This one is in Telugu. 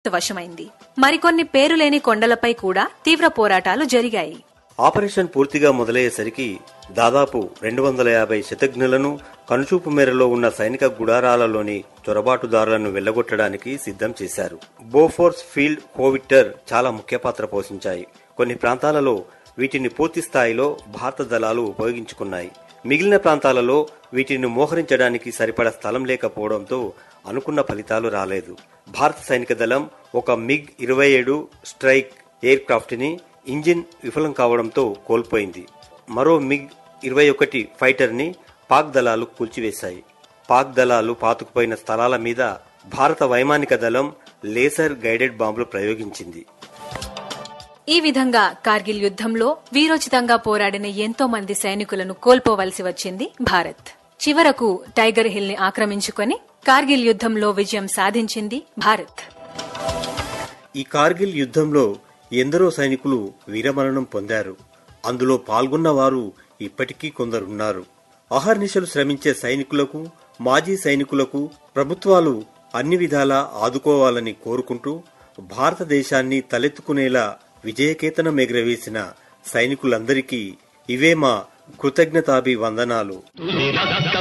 వశమైంది మరికొన్ని పేరులేని కొండలపై కూడా తీవ్ర పోరాటాలు జరిగాయి ఆపరేషన్ పూర్తిగా మొదలయ్యేసరికి దాదాపు రెండు వందల యాభై శతఘ్నులను కనుచూపు మేరలో ఉన్న సైనిక గుడారాలలోని చొరబాటుదారులను వెళ్లగొట్టడానికి సిద్ధం చేశారు బోఫోర్స్ ఫీల్డ్ హోవిట్టర్ చాలా ముఖ్య పాత్ర పోషించాయి కొన్ని ప్రాంతాలలో వీటిని పూర్తి స్థాయిలో భారత దళాలు ఉపయోగించుకున్నాయి మిగిలిన ప్రాంతాలలో వీటిని మోహరించడానికి సరిపడా స్థలం లేకపోవడంతో అనుకున్న ఫలితాలు రాలేదు భారత సైనిక దళం ఒక మిగ్ ఇరవై ఏడు స్ట్రైక్ ఎయిర్ క్రాఫ్ట్ ని ఇంజిన్ విఫలం కావడంతో కోల్పోయింది మరో మిగ్ ఇరవై ఒకటి ఫైటర్ ని పాక్ దళాలు కూల్చివేశాయి పాక్ దళాలు పాతుకుపోయిన స్థలాల మీద భారత వైమానిక దళం లేసర్ గైడెడ్ బాంబులు ప్రయోగించింది ఈ విధంగా కార్గిల్ యుద్ధంలో వీరోచితంగా పోరాడిన ఎంతో మంది సైనికులను కోల్పోవలసి వచ్చింది భారత్ చివరకు టైగర్ హిల్ ని ఆక్రమించుకొని కార్గిల్ యుద్ధంలో విజయం సాధించింది భారత్ ఈ కార్గిల్ యుద్ధంలో ఎందరో సైనికులు వీరమరణం పొందారు అందులో పాల్గొన్న వారు ఇప్పటికీ కొందరున్నారు అహర్నిశలు శ్రమించే సైనికులకు మాజీ సైనికులకు ప్రభుత్వాలు అన్ని విధాలా ఆదుకోవాలని కోరుకుంటూ భారతదేశాన్ని తలెత్తుకునేలా విజయకేతనం ఎగురవేసిన సైనికులందరికీ ఇవే మా కృతజ్ఞతాభి వందనాలు